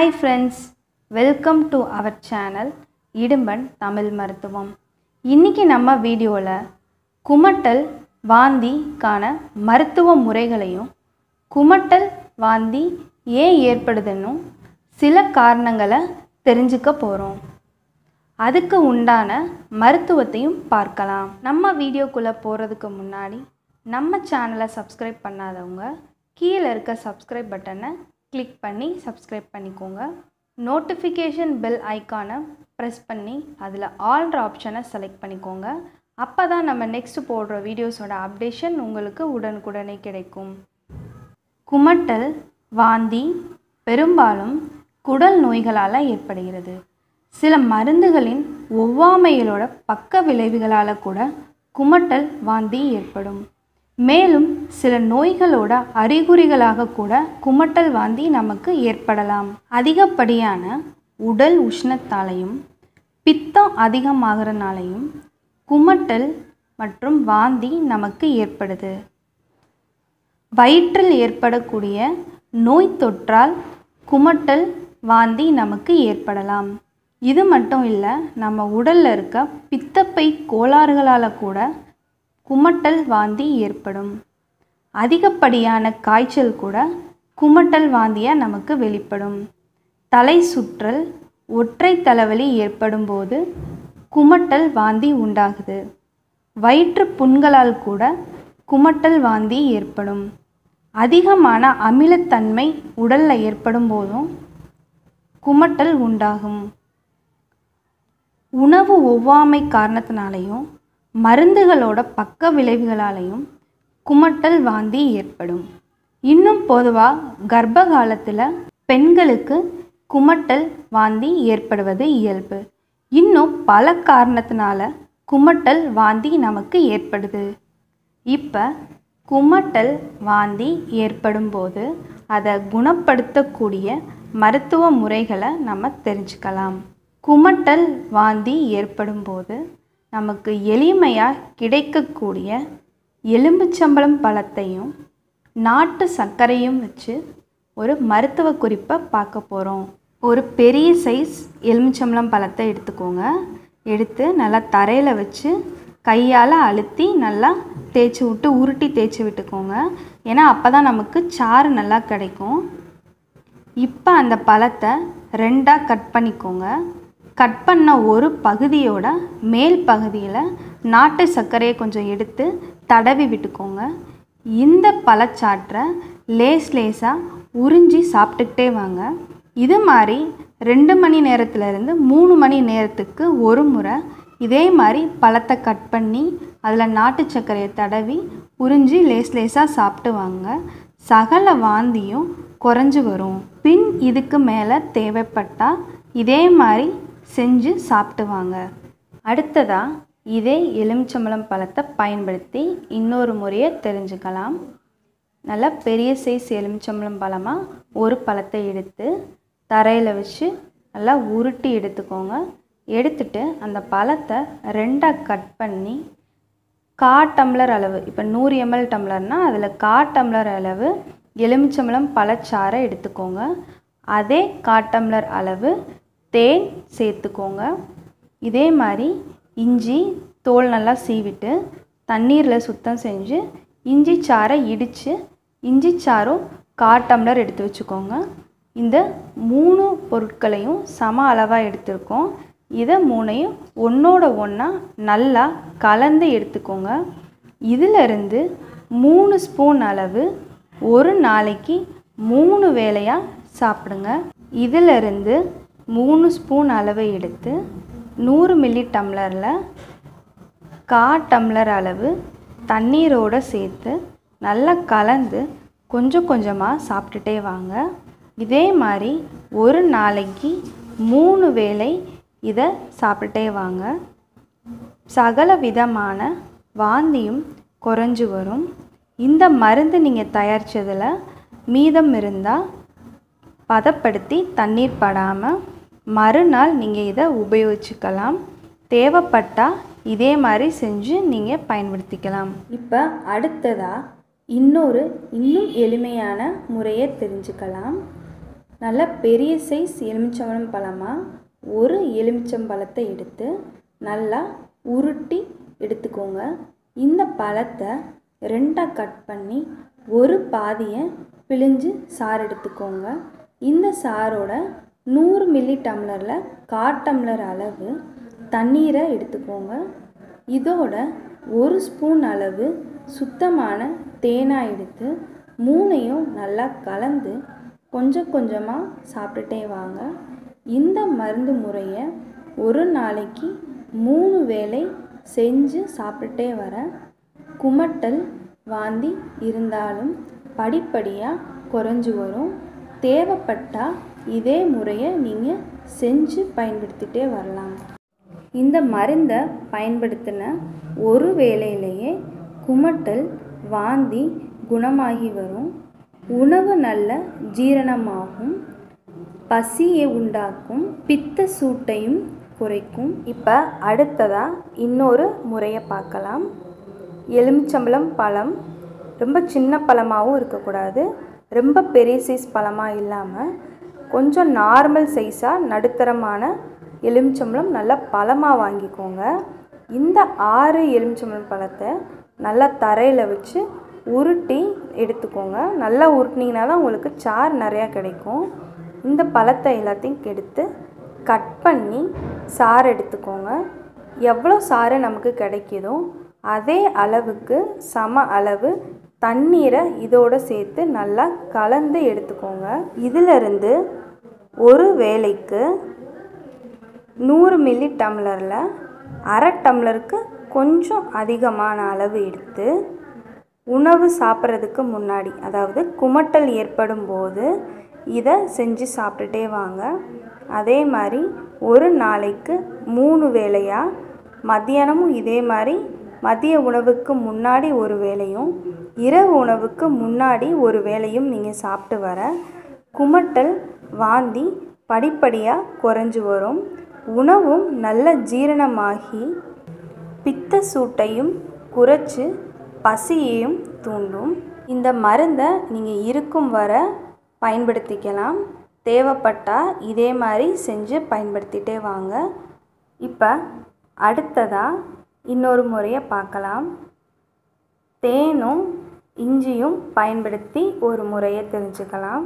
hi friends welcome to our channel Idumban Tamil Maruthuvam இன்றைக்கி நம்ம வீடியோவில் குமட்டல் வாந்திக்கான மருத்துவ முறைகளையும் குமட்டல் வாந்தி ஏன் ஏற்படுதுன்னும் சில காரணங்களை தெரிஞ்சுக்க போகிறோம் அதுக்கு உண்டான மருத்துவத்தையும் பார்க்கலாம் நம்ம வீடியோக்குள்ளே போகிறதுக்கு முன்னாடி நம்ம சேனலை சப்ஸ்கிரைப் பண்ணாதவங்க கீழே இருக்க சப்ஸ்கிரைப் பட்டனை கிளிக் பண்ணி சப்ஸ்கிரைப் பண்ணிக்கோங்க நோட்டிஃபிகேஷன் பெல் ஐக்கானை ப்ரெஸ் பண்ணி அதில் ஆல்ன்ற ஆப்ஷனை செலக்ட் பண்ணிக்கோங்க அப்போ தான் நம்ம நெக்ஸ்ட் போடுற வீடியோஸோட அப்டேஷன் உங்களுக்கு உடனுக்குடனே கிடைக்கும் குமட்டல் வாந்தி பெரும்பாலும் குடல் நோய்களால் ஏற்படுகிறது சில மருந்துகளின் ஒவ்வாமைகளோட பக்க விளைவுகளால் கூட குமட்டல் வாந்தி ஏற்படும் மேலும் சில நோய்களோட அறிகுறிகளாக கூட குமட்டல் வாந்தி நமக்கு ஏற்படலாம் அதிகப்படியான உடல் உஷ்ணத்தாலையும் பித்தம் அதிகமாகறனாலையும் குமட்டல் மற்றும் வாந்தி நமக்கு ஏற்படுது வயிற்றில் ஏற்படக்கூடிய நோய் தொற்றால் குமட்டல் வாந்தி நமக்கு ஏற்படலாம் இது மட்டும் இல்லை நம்ம உடலில் இருக்க பித்தப்பை கோளாறுகளால் கூட குமட்டல் வாந்தி ஏற்படும் அதிகப்படியான காய்ச்சல் கூட குமட்டல் வாந்தியாக நமக்கு வெளிப்படும் தலை சுற்றல் ஒற்றை தலைவலி ஏற்படும் போது குமட்டல் வாந்தி உண்டாகுது வயிற்று புண்களால் கூட குமட்டல் வாந்தி ஏற்படும் அதிகமான அமிலத்தன்மை உடலில் ஏற்படும் போதும் குமட்டல் உண்டாகும் உணவு ஒவ்வாமை காரணத்தினாலையும் மருந்துகளோட பக்க விளைவுகளாலையும் குமட்டல் வாந்தி ஏற்படும் இன்னும் பொதுவாக கர்ப்ப காலத்தில் பெண்களுக்கு குமட்டல் வாந்தி ஏற்படுவது இயல்பு இன்னும் பல காரணத்தினால குமட்டல் வாந்தி நமக்கு ஏற்படுது இப்போ குமட்டல் வாந்தி ஏற்படும் போது அதை குணப்படுத்தக்கூடிய மருத்துவ முறைகளை நம்ம தெரிஞ்சுக்கலாம் குமட்டல் வாந்தி ஏற்படும் போது நமக்கு எளிமையாக கிடைக்கக்கூடிய எலும்புச்சம்பளம் பழத்தையும் நாட்டு சர்க்கரையும் வச்சு ஒரு மருத்துவ குறிப்பை பார்க்க போகிறோம் ஒரு பெரிய சைஸ் எலுமிச்சம்பழம் பழத்தை எடுத்துக்கோங்க எடுத்து நல்லா தரையில் வச்சு கையால் அழுத்தி நல்லா தேய்ச்சி விட்டு உருட்டி தேய்ச்சி விட்டுக்கோங்க ஏன்னா அப்போ தான் நமக்கு சாறு நல்லா கிடைக்கும் இப்போ அந்த பழத்தை ரெண்டாக கட் பண்ணிக்கோங்க கட் பண்ண ஒரு பகுதியோட மேல் பகுதியில் நாட்டு சர்க்கரையை கொஞ்சம் எடுத்து தடவி விட்டுக்கோங்க இந்த பழச்சாற்றை லேஸ் லேஸாக உறிஞ்சி சாப்பிட்டுக்கிட்டே வாங்க இது மாதிரி ரெண்டு மணி நேரத்துலேருந்து மூணு மணி நேரத்துக்கு ஒரு முறை இதே மாதிரி பழத்தை கட் பண்ணி அதில் நாட்டு சர்க்கரையை தடவி உறிஞ்சி லேஸ் லேஸாக சாப்பிட்டு வாங்க சகல வாந்தியும் குறைஞ்சி வரும் பின் இதுக்கு மேலே தேவைப்பட்டால் இதே மாதிரி செஞ்சு சாப்பிட்டு வாங்க அடுத்ததாக இதே எலுமிச்சம்பழம் பழத்தை பயன்படுத்தி இன்னொரு முறையை தெரிஞ்சுக்கலாம் நல்லா பெரிய சைஸ் எலுமிச்சம்பழம் பழமாக ஒரு பழத்தை எடுத்து தரையில் வச்சு நல்லா உருட்டி எடுத்துக்கோங்க எடுத்துட்டு அந்த பழத்தை ரெண்டாக கட் பண்ணி கா டம்ளர் அளவு இப்போ நூறு எம்எல் டம்ளர்னால் அதில் கா டம்ளர் அளவு எலுமிச்சம்பழம் பழச்சாறை எடுத்துக்கோங்க அதே கா டம்ளர் அளவு தேன் சேர்த்துக்கோங்க இதே மாதிரி இஞ்சி தோல் நல்லா சீவிட்டு தண்ணீரில் சுத்தம் செஞ்சு இஞ்சி சாறை இடித்து இஞ்சி சாறும் கா டம்ளர் எடுத்து வச்சுக்கோங்க இந்த மூணு பொருட்களையும் சம அளவாக எடுத்திருக்கோம் இதை மூணையும் ஒன்றோட ஒன்றா நல்லா கலந்து எடுத்துக்கோங்க இதிலிருந்து மூணு ஸ்பூன் அளவு ஒரு நாளைக்கு மூணு வேளையாக சாப்பிடுங்க இதிலிருந்து மூணு ஸ்பூன் அளவு எடுத்து நூறு மில்லி டம்ளரில் கா டம்ளர் அளவு தண்ணீரோடு சேர்த்து நல்லா கலந்து கொஞ்சம் கொஞ்சமாக சாப்பிட்டுட்டே வாங்க இதே மாதிரி ஒரு நாளைக்கு மூணு வேளை இதை சாப்பிட்டுட்டே வாங்க சகல விதமான வாந்தியும் குறைஞ்சு வரும் இந்த மருந்து நீங்கள் தயாரித்ததில் மீதம் இருந்தால் பதப்படுத்தி தண்ணீர் படாமல் மறுநாள் நீங்கள் இதை உபயோகிச்சுக்கலாம் தேவைப்பட்டால் இதே மாதிரி செஞ்சு நீங்கள் பயன்படுத்திக்கலாம் இப்போ அடுத்ததாக இன்னொரு இன்னும் எளிமையான முறையை தெரிஞ்சுக்கலாம் நல்ல பெரிய சைஸ் எலுமிச்சம்பழம் பழமாக ஒரு எலுமிச்சம்பழத்தை எடுத்து நல்லா உருட்டி எடுத்துக்கோங்க இந்த பழத்தை ரெண்டாக கட் பண்ணி ஒரு பாதியை பிழிஞ்சு சாறு எடுத்துக்கோங்க இந்த சாரோட நூறு மில்லி டம்ளரில் கால் டம்ளர் அளவு தண்ணீரை எடுத்துக்கோங்க இதோட ஒரு ஸ்பூன் அளவு சுத்தமான தேனாக எடுத்து மூணையும் நல்லா கலந்து கொஞ்சம் கொஞ்சமாக சாப்பிட்டுட்டே வாங்க இந்த மருந்து முறையை ஒரு நாளைக்கு மூணு வேளை செஞ்சு சாப்பிட்டுட்டே வர குமட்டல் வாந்தி இருந்தாலும் படிப்படியாக குறைஞ்சு வரும் தேவைப்பட்டால் இதே முறையை நீங்கள் செஞ்சு பயன்படுத்திகிட்டே வரலாம் இந்த மருந்தை பயன்படுத்தின ஒரு வேளையிலேயே குமட்டல் வாந்தி குணமாகி வரும் உணவு நல்ல ஜீரணமாகும் பசியை உண்டாக்கும் பித்த சூட்டையும் குறைக்கும் இப்போ அடுத்ததாக இன்னொரு முறையை பார்க்கலாம் எலுமிச்சம்பழம் பழம் ரொம்ப சின்ன பழமாகவும் இருக்கக்கூடாது ரொம்ப பெரிய சைஸ் பழமாக இல்லாமல் கொஞ்சம் நார்மல் சைஸாக நடுத்தரமான எலுமிச்சம்பழம் நல்லா பழமாக வாங்கிக்கோங்க இந்த ஆறு எலுமிச்சம்பழம் பழத்தை நல்லா தரையில் வச்சு உருட்டி எடுத்துக்கோங்க நல்லா உருட்டினீங்கன்னா தான் உங்களுக்கு சாறு நிறையா கிடைக்கும் இந்த பழத்தை எல்லாத்தையும் எடுத்து கட் பண்ணி சாறு எடுத்துக்கோங்க எவ்வளோ சாறு நமக்கு கிடைக்குதோ அதே அளவுக்கு சம அளவு தண்ணீரை இதோடு சேர்த்து நல்லா கலந்து எடுத்துக்கோங்க இதிலிருந்து ஒரு வேளைக்கு நூறு மில்லி டம்ளரில் அரை டம்ளருக்கு கொஞ்சம் அதிகமான அளவு எடுத்து உணவு சாப்பிட்றதுக்கு முன்னாடி அதாவது குமட்டல் ஏற்படும் போது இதை செஞ்சு சாப்பிட்டுட்டே வாங்க அதே மாதிரி ஒரு நாளைக்கு மூணு வேளையாக மத்தியானமும் இதே மாதிரி மதிய உணவுக்கு முன்னாடி ஒரு வேளையும் இரவு உணவுக்கு முன்னாடி ஒரு வேளையும் நீங்கள் சாப்பிட்டு வர குமட்டல் வாந்தி படிப்படியாக குறைஞ்சு வரும் உணவும் நல்ல ஜீரணமாகி பித்த சூட்டையும் குறைச்சி பசியையும் தூண்டும் இந்த மருந்தை நீங்கள் இருக்கும் வர பயன்படுத்திக்கலாம் தேவைப்பட்டால் இதே மாதிரி செஞ்சு பயன்படுத்திகிட்டே வாங்க இப்போ அடுத்ததாக இன்னொரு முறையை பார்க்கலாம் தேனும் இஞ்சியும் பயன்படுத்தி ஒரு முறையை தெரிஞ்சுக்கலாம்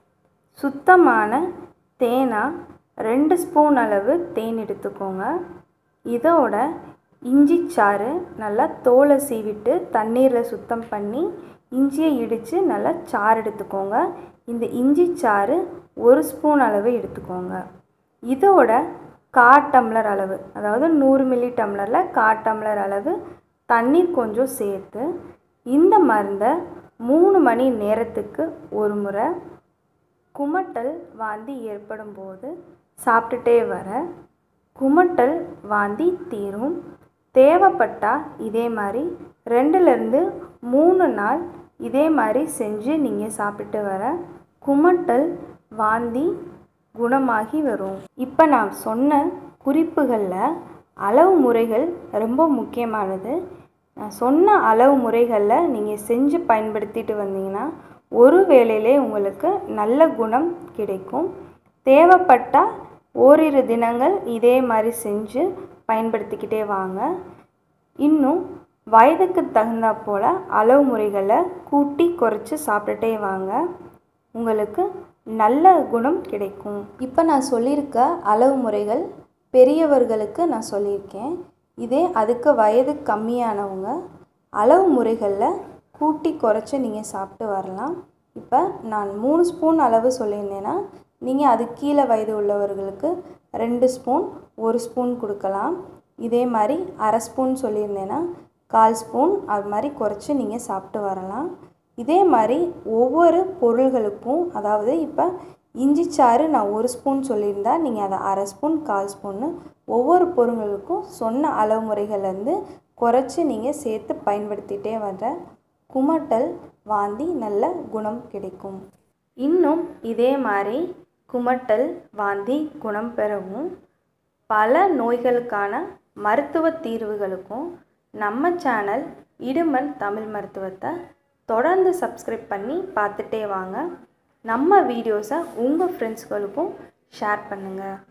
சுத்தமான தேனாக ரெண்டு ஸ்பூன் அளவு தேன் எடுத்துக்கோங்க இதோட இஞ்சி சாறு நல்லா தோலை சீவிட்டு தண்ணீரில் சுத்தம் பண்ணி இஞ்சியை இடித்து நல்லா சாறு எடுத்துக்கோங்க இந்த இஞ்சி சாறு ஒரு ஸ்பூன் அளவு எடுத்துக்கோங்க இதோட கா டம்ளர் அளவு அதாவது நூறு மில்லி டம்ளரில் கா டம்ளர் அளவு தண்ணீர் கொஞ்சம் சேர்த்து இந்த மருந்தை மூணு மணி நேரத்துக்கு ஒரு முறை குமட்டல் வாந்தி ஏற்படும் போது சாப்பிட்டுட்டே வர குமட்டல் வாந்தி தீரும் தேவைப்பட்டால் இதே மாதிரி ரெண்டுலேருந்து மூணு நாள் இதே மாதிரி செஞ்சு நீங்கள் சாப்பிட்டு வர குமட்டல் வாந்தி குணமாகி வரும் இப்போ நான் சொன்ன குறிப்புகளில் அளவு முறைகள் ரொம்ப முக்கியமானது நான் சொன்ன அளவு முறைகளில் நீங்கள் செஞ்சு பயன்படுத்திட்டு வந்தீங்கன்னா ஒரு வேளையிலே உங்களுக்கு நல்ல குணம் கிடைக்கும் தேவைப்பட்டால் ஓரிரு தினங்கள் இதே மாதிரி செஞ்சு பயன்படுத்திக்கிட்டே வாங்க இன்னும் வயதுக்கு தகுந்தா போல் அளவு முறைகளை கூட்டி குறைச்சி சாப்பிட்டுட்டே வாங்க உங்களுக்கு நல்ல குணம் கிடைக்கும் இப்போ நான் சொல்லியிருக்க அளவு முறைகள் பெரியவர்களுக்கு நான் சொல்லியிருக்கேன் இதே அதுக்கு வயது கம்மியானவங்க அளவு முறைகளில் கூட்டி குறைச்சி நீங்கள் சாப்பிட்டு வரலாம் இப்போ நான் மூணு ஸ்பூன் அளவு சொல்லியிருந்தேன்னா நீங்கள் அது கீழே வயது உள்ளவர்களுக்கு ரெண்டு ஸ்பூன் ஒரு ஸ்பூன் கொடுக்கலாம் இதே மாதிரி அரை ஸ்பூன் சொல்லியிருந்தேன்னா கால் ஸ்பூன் அது மாதிரி குறைச்சி நீங்கள் சாப்பிட்டு வரலாம் இதே மாதிரி ஒவ்வொரு பொருள்களுக்கும் அதாவது இப்போ இஞ்சி சாறு நான் ஒரு ஸ்பூன் சொல்லியிருந்தா நீங்கள் அதை அரை ஸ்பூன் கால் ஸ்பூன்னு ஒவ்வொரு பொருள்களுக்கும் சொன்ன அளவு முறைகள்லேருந்து குறைச்சி நீங்கள் சேர்த்து பயன்படுத்திகிட்டே வர்ற குமட்டல் வாந்தி நல்ல குணம் கிடைக்கும் இன்னும் இதே மாதிரி குமட்டல் வாந்தி குணம் பெறவும் பல நோய்களுக்கான மருத்துவ தீர்வுகளுக்கும் நம்ம சேனல் இடுமன் தமிழ் மருத்துவத்தை தொடர்ந்து சப்ஸ்கிரைப் பண்ணி பார்த்துட்டே வாங்க நம்ம வீடியோஸை உங்கள் ஃப்ரெண்ட்ஸ்களுக்கும் ஷேர் பண்ணுங்கள்